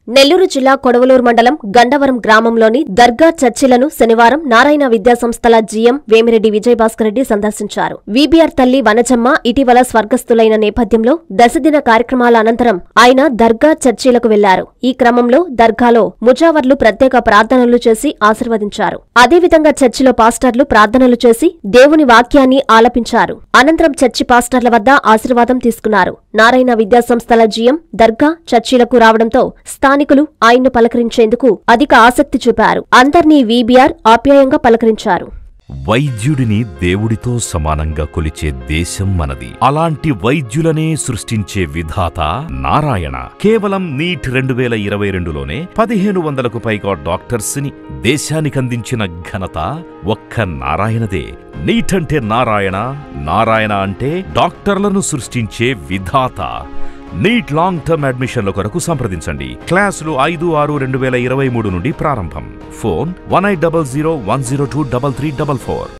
నెల్లూరు జిల్లా కొడవలూరు మండలం గండవరం గ్రామంలోని దర్గా చర్చిలను శనివారం నారాయణ విద్యాసంస్థల జీఎం వేమిరెడ్డి విజయభాస్కర్ రెడ్డి సందర్శించారు వీబీఆర్ తల్లి వనజమ్మ ఇటీవల స్వర్గస్థులైన నేపథ్యంలో దశదిన కార్యక్రమాల అనంతరం ఆయన దర్గా చర్చిలకు వెళ్లారు ఈ క్రమంలో దర్గాలో ముజావర్లు ప్రత్యేక ప్రార్థనలు చేసి ఆశీర్వదించారు అదేవిధంగా చర్చిలో పాస్టర్లు ప్రార్థనలు చేసి దేవుని వాక్యాన్ని ఆలపించారు అనంతరం చర్చి పాస్టర్ల వద్ద ఆశీర్వాదం తీసుకున్నారు నారాయణ విద్యాసంస్థల జీఎం దర్గా చర్చిలకు రావడంతో స్థానికులు ఆయన్ను పలకరించేందుకు అధిక ఆసక్తి చూపారు అందర్నీ వీబీఆర్ ఆప్యాయంగా పలకరించారు వైద్యుడిని దేవుడితో సమానంగా కొలిచే దేశం మనది అలాంటి వైద్యులనే సృష్టించే విధాత నారాయణ కేవలం నీట్ రెండు వేల ఇరవై రెండులోనే పదిహేను వందలకు పైగా డాక్టర్స్ ని దేశానికందించిన ఘనత ఒక్క నారాయణదే నీట్ అంటే నారాయణ నారాయణ అంటే డాక్టర్లను సృష్టించే విధాత నీట్ లాంగ్ టర్మ్ అడ్మిషన్ల కొరకు సంప్రదించండి క్లాసులు ఐదు ఆరు రెండు వేల ఇరవై మూడు నుండి ప్రారంభం phone one eight double zero one zero two double three double four